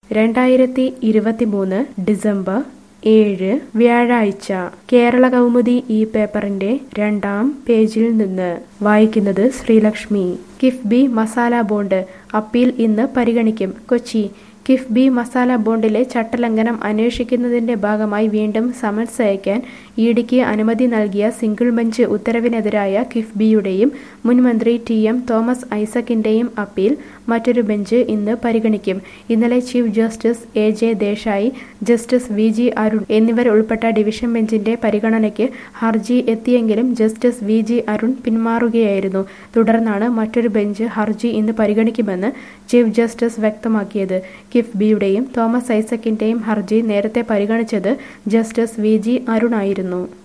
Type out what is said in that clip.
രണ്ടായിരത്തി ഇരുപത്തിമൂന്ന് ഡിസംബർ ഏഴ് വ്യാഴാഴ്ച കേരള കൗമുദി ഈ പേപ്പറിന്റെ രണ്ടാം പേജിൽ നിന്ന് വായിക്കുന്നത് Sreelakshmi KIIFB masala bond appeal ഇന്ന് പരിഗണിക്കും കൊച്ചി കിഫ്ബി മസാല ബോണ്ടിലെ ചട്ടലംഘനം അന്വേഷിക്കുന്നതിന്റെ ഭാഗമായി വീണ്ടും സമൻസ് അയക്കാൻ ഇഡിക്ക് അനുമതി നൽകിയ സിംഗിൾ ബെഞ്ച് ഉത്തരവിനെതിരായ കിഫ്ബിയുടെയും മുൻ മന്ത്രി ടി എം തോമസ് ഐസക്കിന്റെയും അപ്പീൽ മറ്റൊരു ബെഞ്ച് ഇന്ന് പരിഗണിക്കും ഇന്നലെ chief justice A J Desai justice V G Arun എന്നിവരുൾപ്പെട്ട ഡിവിഷൻ ബെഞ്ചിന്റെ പരിഗണനയ്ക്ക് ഹർജി എത്തിയെങ്കിലും ജസ്റ്റിസ് വി ജി അരുൺ പിന്മാറുകയായിരുന്നു തുടർന്നാണ് മറ്റൊരു ബെഞ്ച് ഹർജി ഇന്ന് പരിഗണിക്കുമെന്ന് ചീഫ് ജസ്റ്റിസ് വ്യക്തമാക്കിയത് കിഫ്ബിയുടെയും തോമസ് ഐസക്കിന്റെയും ഹർജി നേരത്തെ പരിഗണിച്ചത് ജസ്റ്റിസ് വി ജി അരുണായിരുന്നു